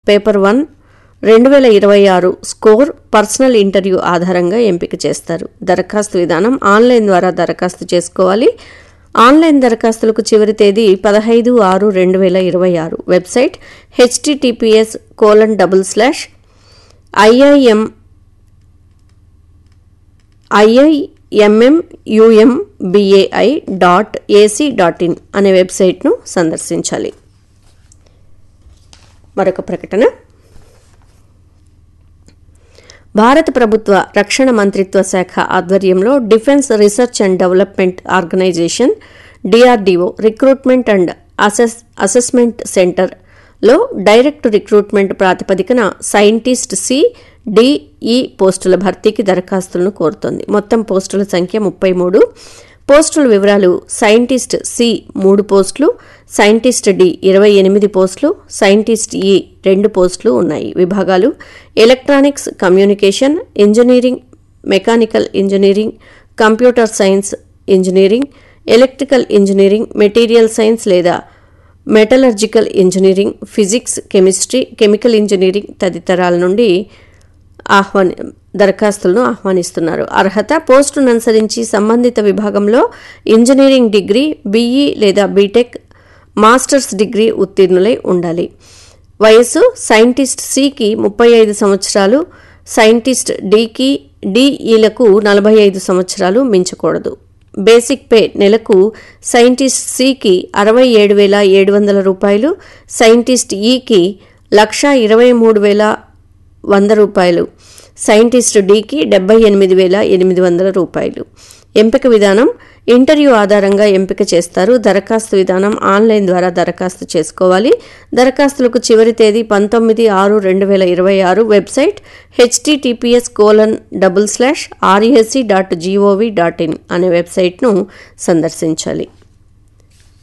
paper one రెండు వేల ఇరవై ఆరు స్కోర్ పర్సనల్ ఇంటర్వ్యూ ఆధారంగా ఎంపిక చేస్తారు దరఖాస్తు విధానం ఆన్లైన్ ద్వారా దరఖాస్తు చేసుకోవాలి ఆన్లైన్ దరఖాస్తులకు చివరి తేదీ పదహైదు ఆరు రెండు వేల ఇరవై ఆరు website HTTPS colon double slash IIM IIMMUMBAI dot AC dot in అనే వెబ్సైట్ను సందర్శించాలి మరొక ప్రకటన భారత ప్రభుత్వ రక్షణ మంత్రిత్వ శాఖ ఆధ్వర్యంలో defence research and development organisation DRDO recruitment and assess assessment సెంటర్లో డైరెక్ట్ రిక్రూట్మెంట్ ప్రాతిపదికన సైంటిస్ట్ సి డిఈ పోస్టుల భర్తీకి దరఖాస్తులను కోరుతోంది మొత్తం పోస్టుల సంఖ్య ముప్పై మూడు పోస్టుల వివరాలు సైంటిస్ట్ సి మూడు పోస్టులు సైంటిస్ట్ డి ఇరవై ఎనిమిది పోస్టులు సైంటిస్ట్ ఈ రెండు పోస్టులు ఉన్నాయి విభాగాలు electronics communication engineering mechanical engineering computer science engineering electrical engineering material science లేదా metallurgical engineering physics chemistry chemical engineering తదితరాల నుండి ఆహ్వాని దరఖాస్తులను ఆహ్వానిస్తున్నారు అర్హత పోస్టును అనుసరించి సంబంధిత విభాగంలో ఇంజనీరింగ్ డిగ్రీ బీఈ లేదా బీటెక్ మాస్టర్స్ డిగ్రీ ఉత్తీర్ణులై ఉండాలి వయస్సు సైంటిస్ట్ సికి ముప్పై ఐదు సంవత్సరాలు సైంటిస్ట్ డికి డిఈలకు నలభై ఐదు సంవత్సరాలు మించకూడదు బేసిక్ పే నెలకు సైంటిస్ట్ సికి అరవై ఏడు వేల ఏడు వందల రూపాయలు సైంటిస్ట్ ఈకి లక్ష ఇరవై మూడు వేల వంద రూపాయలు సైంటిస్ట్ డికి డెబ్బై ఎనిమిది వేల ఎనిమిది వందల రూపాయలు ఎంపిక విధానం ఇంటర్వ్యూ ఆధారంగా ఎంపిక చేస్తారు దరఖాస్తు విధానం ఆన్లైన్ ద్వారా దరఖాస్తు చేసుకోవాలి దరఖాస్తులకు చివరి తేదీ పంతొమ్మిది ఆరు రెండు వేల ఇరవై ఆరు website HTTPS colon double slash RESC dot GOV dot in అనే వెబ్సైట్ను సందర్శించాలి